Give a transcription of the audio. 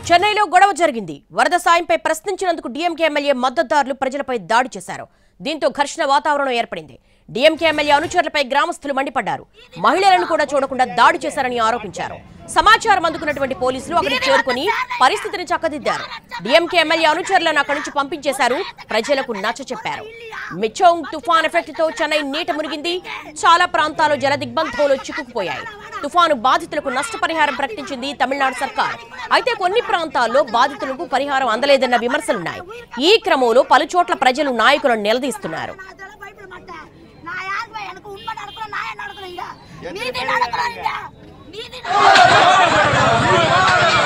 చెన్నైలో గొడవ జరిగింది వరద సాయంపై ప్రశ్నించినందుకు డీఎంకే ఎమ్మెల్యే మద్దతుదారులు ప్రజలపై దాడి చేశారు దీంతో ఘర్షణ వాతావరణం ఏర్పడింది డీఎంకే ఎమ్మెల్యే అనుచరులపై గ్రామస్తులు మండిపడ్డారు మహిళలను కూడా చూడకుండా దాడి చేశారని ఆరోపించారు సమాచారం అందుకున్నటువంటి పోలీసులు అక్కడికి చేరుకుని పరిస్థితిని చక్కదిద్దారు డీఎంకే ఎమ్మెల్యే అనుచరులను అక్కడి నుంచి పంపించేశారు ప్రజలకు నచ్చ చెప్పారు మిచోంగ్ తుఫాన్ ఎఫెక్ట్ తో చెన్నై నీట మునిగింది చాలా ప్రాంతాలు జల దిగ్బంధంలో చిక్కుకుపోయాయి తుఫాను బాధితులకు నష్టపరిహారం ప్రకటించింది తమిళనాడు సర్కార్ అయితే కొన్ని ప్రాంతాల్లో బాధితులకు పరిహారం అందలేదన్న విమర్శలున్నాయి ఈ క్రమంలో పలు చోట్ల ప్రజలు నాయకులను నిలదీస్తున్నారు அதெல்லாம் பயப்பட மாட்டேன் நான் யாருக்கு பய- எனக்கு உண்மை நடக்கணும் நான் நடக்கணும் இங்க நீதி நடக்கணும் இங்க நீதி நடக்கணும்.